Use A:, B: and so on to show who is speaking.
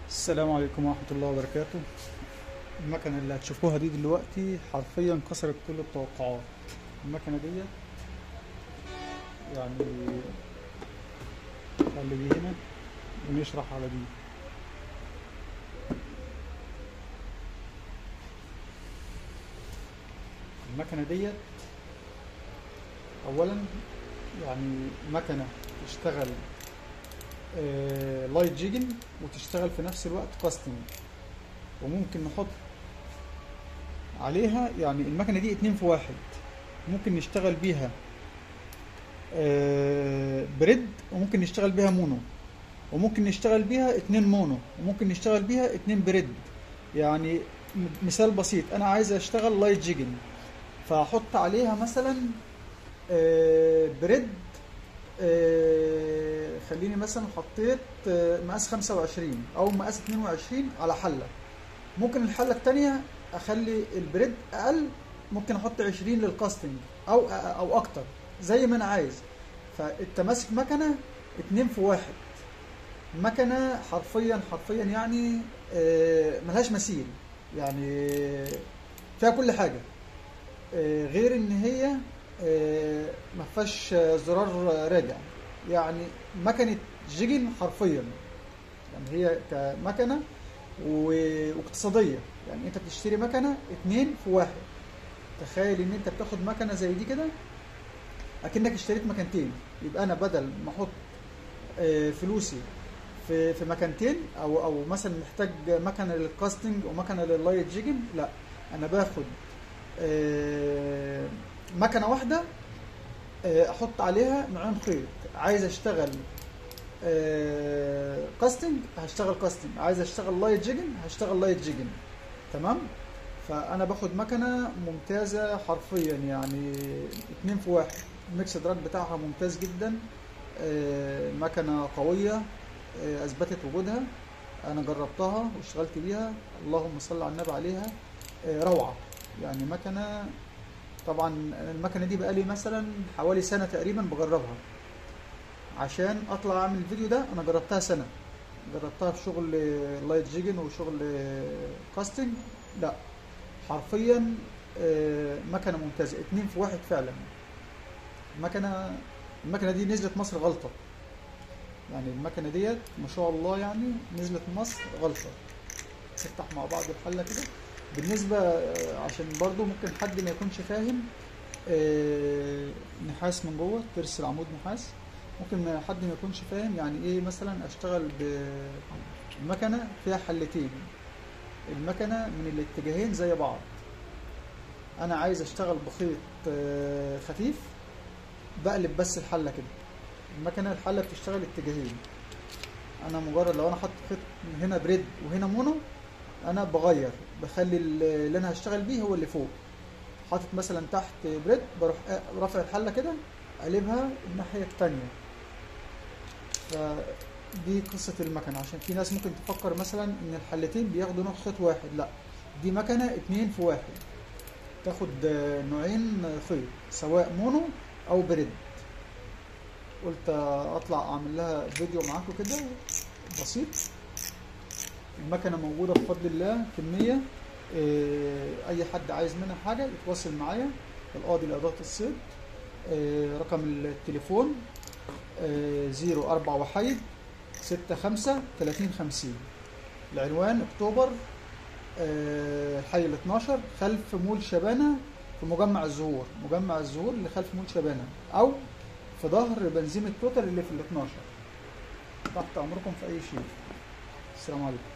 A: السلام عليكم ورحمة الله وبركاته المكنة اللي هتشوفوها دي دلوقتي حرفيا كسرت كل التوقعات المكنة دي يعني خلي دي هنا ونشرح على دي المكنة ديت أولا يعني مكنة تشتغل آه، لايت جيجن وتشتغل في نفس الوقت كاستنج وممكن نحط عليها يعني المكنة دي اتنين في واحد ممكن نشتغل بيها آه، بريد وممكن نشتغل بيها مونو وممكن نشتغل بيها اتنين مونو وممكن نشتغل بيها اتنين بريد يعني م- مثال بسيط انا عايز اشتغل لايت جيجن فاحط عليها مثلا آه، بريد آه، خليني مثلا حطيت آه، مقاس 25 او مقاس 22 على حله ممكن الحله التانية اخلي البريد اقل ممكن احط 20 للكاستنج او او اكتر زي ما انا عايز فانت ماسك مكنه اتنين في واحد مكنه حرفيا حرفيا يعني آه، ملهاش مثيل يعني فيها كل حاجه آه، غير ان هي آه، ما فيهاش آه، زرار آه، راجع يعني مكنه جيجن حرفيا يعني هي كمكنه و- واقتصاديه يعني انت بتشتري مكنه اتنين في واحد تخيل ان انت بتاخد مكنه زي دي كده اكنك اشتريت مكانتين يبقى انا بدل ما احط آه، فلوسي في في مكانتين او او مثلا محتاج مكنه للكاستنج ومكنه لللايت جيجن لا انا باخد آه، مكنه واحده آه، احط عليها نوعين خيط عايز اشتغل آه، كاستنج هشتغل كاستنج عايز اشتغل لايت جيجن هشتغل لايت جيجن تمام فانا باخد مكنه ممتازه حرفيا يعني اتنين في واحد الميكس دراج بتاعها ممتاز جدا آه، مكنه قويه آه، اثبتت وجودها انا جربتها واشتغلت بيها اللهم صل على النبي عليها آه، روعه يعني مكنه طبعا المكنه دي بقالي مثلا حوالي سنه تقريبا بجربها عشان اطلع اعمل الفيديو ده انا جربتها سنه جربتها في شغل لايت جيجن وشغل كاستنج لا حرفيا آه، مكنه ممتازه اتنين في واحد فعلا مكنه المكنه دي نزلت مصر غلطه يعني المكنه ديت ما شاء الله يعني نزلت مصر غلطه نفتح مع بعض الحله كده بالنسبه آه، عشان برضو ممكن حد ما يكونش فاهم آه، نحاس من جوه ترس العمود نحاس ممكن ما- حد ما يكونش فاهم يعني ايه مثلا اشتغل بمكنه فيها حلتين المكنه من الاتجاهين زي بعض انا عايز اشتغل بخيط آه، خفيف بقلب بس الحله كده المكنه الحله بتشتغل اتجاهين انا مجرد لو انا حاطط خيط هنا بريد وهنا مونو انا بغير بخلي ال- اللي انا هشتغل بيه هو اللي فوق حاطط مثلا تحت بريد بروح أ- رافع الحله كده قلبها الناحيه التانية فدي قصة المكنة عشان في ناس ممكن تفكر مثلا ان الحلتين بياخدوا نوع خيط واحد لا دي مكنة اتنين في واحد تاخد آه، نوعين خيط سواء مونو او بريد قلت اطلع اعمل لها فيديو معاكم كده بسيط المكنة موجودة بفضل الله كمية آه، اي حد عايز منها حاجة يتواصل معايا القاضي لإدارة الصيد آه، رقم التليفون زيرو أربعة وحيد ستة خمسة تلاتين خمسين العنوان أكتوبر آه، حي ال 12 خلف مول شبانة في مجمع الزهور مجمع الزهور اللي خلف مول شبانة أو في ظهر بنزيمة توتال اللي في ال 12 تحت أمركم في أي شيء السلام عليكم